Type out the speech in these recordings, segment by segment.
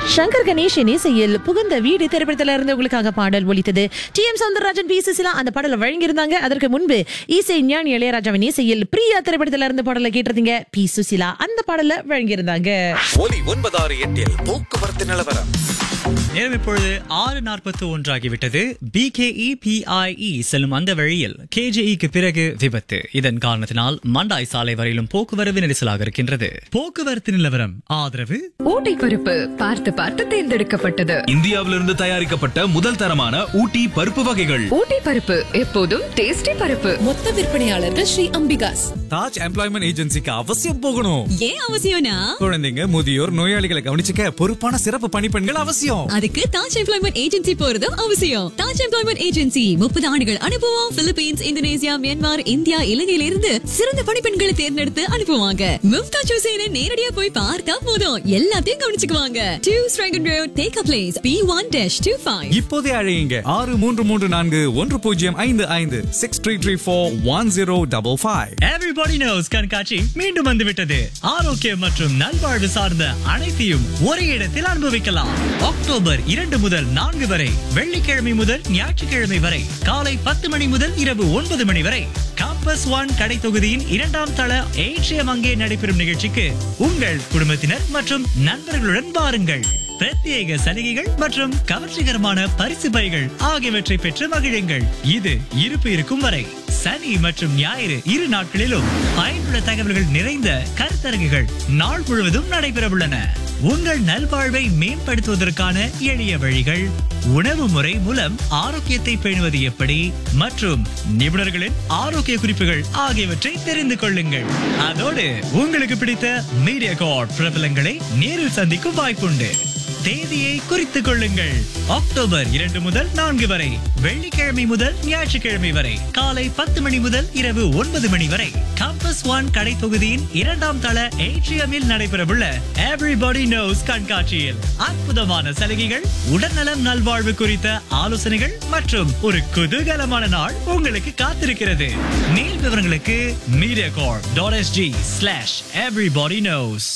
சங்கர் கணேஷின் இசையில் புகுந்த வீடு திரைப்படத்துல இருந்து உங்களுக்காக பாடல் ஒலித்தது T M Soundararajan P Susheela அந்த பாடலை வழங்கியிருந்தாங்க அதற்கு முன்பு இசை ஞானி இளையராஜாவின் இசையில் பிரியா திரைப்படத்துல இருந்து பாடலை கேட்டிருந்தீங்க பி சுசிலா அந்த பாடலை வழங்கியிருந்தாங்க ஒலி ஒன்பதாறு எட்டில் போக்குவரத்து நிலவரம் நேரம் இப்பொழுது ஆறு நாற்பத்தி ஒன்றாகிவிட்டது பிகேஇ பிஐஇ செல்லும் அந்த வழியில் கேஜேஇக்கு பிறகு விபத்து இதன் காரணத்தினால் மண்டாய் சாலை வரையிலும் போக்குவரத்து நெரிசலாக இருக்கின்றது போக்குவரத்து நிலவரம் ஆதரவு ஊட்டி பருப்பு பார்த்து பார்த்து தேர்ந்தெடுக்கப்பட்டது இந்தியாவிலிருந்து தயாரிக்கப்பட்ட முதல் தரமான ஊட்டி பருப்பு வகைகள் ஊட்டி பருப்பு எப்போதும் டேஸ்டி பருப்பு மொத்த விற்பனையாளர்கள் ஸ்ரீ அம்பிகாஸ் தாஜ் எம்ப்ளாய்மெண்ட் ஏஜென்சிக்கு அவசியம் போகணும் ஏன் அவசியம்னா குழந்தைங்க முதியோர் நோயாளிகளை கவனிச்சுக்க பொறுப்பான சிறப்பு பணிப்பெண்கள் அவசியம் அதுக்கு தாஜ் எம்ப்ளாய்மெண்ட் ஏஜென்சி போறதும் அவசியம் தாஜ் எம்ப்ளாய்மெண்ட் ஏஜென்சி முப்பது ஆண்டுகள் அனுபவம் பிலிப்பீன்ஸ் இந்தோனேசியா மியான்மர் இந்தியா இலங்கையில இருந்து சிறந்த பணிப்பெண்களை தேர்ந்தெடுத்து அனுப்புவாங்க மும்தாஜ் ஹுசேனை நேரடியா போய் பார்த்தா போதும் எல்லாத்தையும் கவனிச்சுக்குவாங்க டூ ஸ்ட்ரைகன் road take a place B one dash two five இப்போதே அழையுங்க ஆறு மூன்று மூன்று நான்கு ஒன்று பூஜ்ஜியம் ஐந்து ஐந்து six three three four one zero double five everybody knows கண்காட்சி மீண்டும் வந்துவிட்டது ஆரோக்கியம் மற்றும் நல்வாழ்வு சார்ந்த அனைத்தையும் ஒரே இடத்தில் அனுபவிக்கலாம் அக்டோபர் இரண்டு முதல் நான்கு வரை வெள்ளிக்கிழமை முதல் ஞாயிற்றுக்கிழமை வரை காலை பத்து மணி முதல் இரவு ஒன்பது மணி வரை காம்பஸ் ஒன் கடை தொகுதியின் இரண்டாம் தள ஏற்றியம் அங்கே நடைபெறும் நிகழ்ச்சிக்கு உங்கள் குடும்பத்தினர் மற்றும் நண்பர்களுடன் வாருங்கள் பிரத்யேக சலுகைகள் மற்றும் கவர்ச்சிகரமான பரிசு பைகள் ஆகியவற்றை பெற்று மகிழுங்கள் இது இருப்பு இருக்கும் வரை சனி மற்றும் ஞாயிறு இரு நாட்களிலும் பயனுள்ள தகவல்கள் நிறைந்த கருத்தரங்குகள் நாள் முழுவதும் நடைபெறவுள்ளன உங்கள் நல்வாழ்வை மேம்படுத்துவதற்கான எளிய வழிகள் உணவு முறை மூலம் ஆரோக்கியத்தை பேணுவது எப்படி மற்றும் நிபுணர்களின் ஆரோக்கிய குறிப்புகள் ஆகியவற்றை தெரிந்து கொள்ளுங்கள் அதோடு உங்களுக்கு பிடித்த மீடியா கார்ட் பிரபலங்களை நேரில் சந்திக்கும் வாய்ப்புண்டு தேதியை குறித்துக் கொள்ளுங்கள் அக்டோபர் இரண்டு முதல் நான்கு வரை வெள்ளிக்கிழமை முதல் ஞாயிற்றுக்கிழமை வரை காலை பத்து மணி முதல் இரவு ஒன்பது மணி வரை கம்பஸ் ஒன் கடை தொகுதியின் இரண்டாம் தள ஏட்ரியமில் நடைபெறவுள்ள எவ்ரிபாடி நோஸ் கண்காட்சியில் அற்புதமான சலுகைகள் உடல்நலம் நல்வாழ்வு குறித்த ஆலோசனைகள் மற்றும் ஒரு குதூகலமான நாள் உங்களுக்கு காத்திருக்கிறது மேல் விவரங்களுக்கு media corp dot SG slash everybody knows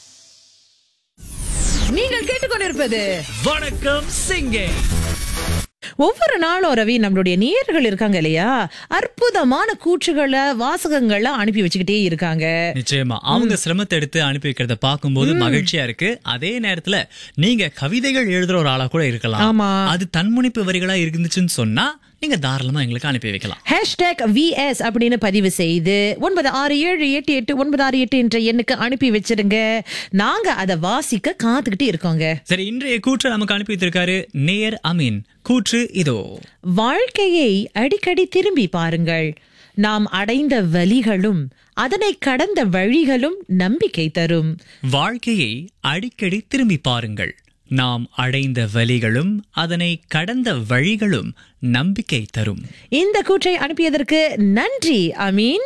நீங்கள் கேட்டுக்கொண்டிருப்பது வணக்கம் சிங்கே ஒவ்வொரு நாளும் ரவி நம்மளுடைய நேயர்கள் இருக்காங்க இல்லையா அற்புதமான கூற்றுகளை வாசகங்களை அனுப்பி வச்சுக்கிட்டே இருக்காங்க நிச்சயமா அவங்க சிரமத்தை எடுத்து அனுப்பி வைக்கிறத பார்க்கும்போது மகிழ்ச்சியா இருக்கு அதே நேரத்துல நீங்க கவிதைகள் எழுதுற ஒரு ஆளா கூட இருக்கலாம் ஆமா. அது தன்முனைப்பு வரிகளா இருந்துச்சுன்னு சொன்னா நீங்க தாராளமா எங்களுக்கு அனுப்பி வைக்கலாம் ஹேஷ்டேக் விஎஸ் அப்படின்னு பதிவு செய்து ஒன்பது ஆறு ஏழு எட்டு எட்டு ஒன்பது ஆறு எட்டு என்ற எண்ணுக்கு அனுப்பி வச்சிருங்க நாங்க அதை வாசிக்க காத்துக்கிட்டு இருக்கோங்க சரி இன்றைய கூற்று நமக்கு அனுப்பி வைத்திருக்காரு நேயர் அமீன் கூற்று இதோ வாழ்க்கையை அடிக்கடி திரும்பி பாருங்கள் நாம் அடைந்த வலிகளும் அதனை கடந்த வழிகளும் நம்பிக்கை தரும் வாழ்க்கையை அடிக்கடி திரும்பி பாருங்கள் நாம் அடைந்த வழிகளும் அதனை கடந்த வழிகளும் நம்பிக்கை தரும் இந்த கூற்றை அனுப்பியதற்கு நன்றி அமீன்